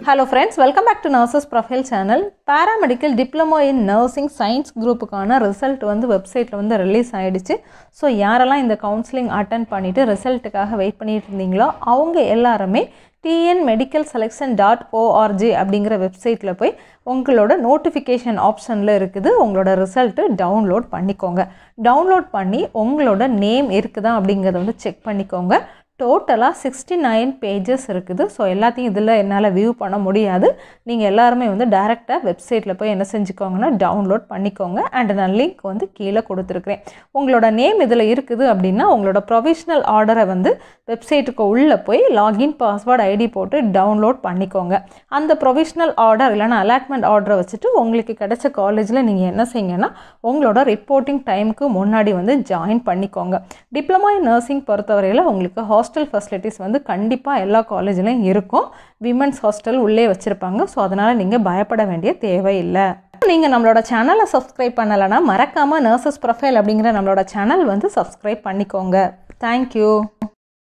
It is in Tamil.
hello friends welcome back to nurses profile channel paramedical diploma in nursing science குரூப்புக்கான ரிசல்ட் வந்து வெப்சைட்டில் வந்து ரிலீஸ் ஆகிடுச்சு ஸோ யாரெல்லாம் இந்த கவுன்சிலிங் அட்டன் பண்ணிவிட்டு ரிசல்ட்டுக்காக வெயிட் பண்ணிட்டு இருந்தீங்களோ அவங்க எல்லாருமே TN medical selection dot org அப்படிங்கிற வெப்சைட்டில் போய் உங்களோட நோட்டிஃபிகேஷன் ஆப்ஷனில் இருக்குது உங்களோட ரிசல்ட்டு டவுன்லோட் பண்ணிக்கோங்க டவுன்லோட் பண்ணி உங்களோட நேம் இருக்குதா அப்படிங்கிறத வந்து செக் பண்ணிக்கோங்க டோட்டலாக சிக்ஸ்டி நைன் பேஜஸ் இருக்குது ஸோ எல்லாத்தையும் இதில் என்னால் வியூ பண்ண முடியாது நீங்கள் எல்லாருமே வந்து டேரெக்டாக வெப்சைட்டில் போய் என்ன செஞ்சுக்கோங்கன்னா டவுன்லோட் பண்ணிக்கோங்க அண்ட் நான் லிங்க் வந்து கீழே கொடுத்துருக்குறேன் உங்களோட நேம் இதில் இருக்குது அப்படின்னா உங்களோட ப்ரொவிஷ்னல் ஆர்டரை வந்து வெப்சைட்டுக்கு உள்ளே போய் லாகின் பாஸ்வேர்டு ஐடி போட்டு டவுன்லோட் பண்ணிக்கோங்க அந்த ப்ரொவிஷ்னல் ஆர்டர் இல்லைனா அலாட்மெண்ட் ஆர்டரை வச்சுட்டு உங்களுக்கு கிடைச்ச காலேஜில் நீங்கள் என்ன செய்யுங்கன்னா உங்களோட ரிப்போர்ட்டிங் டைமுக்கு முன்னாடி வந்து ஜாயின் பண்ணிக்கோங்க டிப்ளமா இன் நர்சிங் பொறுத்தவரையில் உங்களுக்கு ஹாஸ்டல் ஃபெசிலிட்டிஸ் வந்து கண்டிப்பாக எல்லா காலேஜ்லையும் இருக்கும் விமன்ஸ் ஹாஸ்டல் உள்ளே வச்சுருப்பாங்க ஸோ அதனால் நீங்கள் பயப்பட வேண்டிய தேவையில்லை நீங்கள் நம்மளோட சேனலை சப்ஸ்கிரைப் பண்ணலைன்னா மறக்காமல் நர்சஸ் ப்ரொஃபைல் அப்படிங்கிற நம்மளோட சேனல் வந்து சப்ஸ்கிரைப் பண்ணிக்கோங்க தேங்க்யூ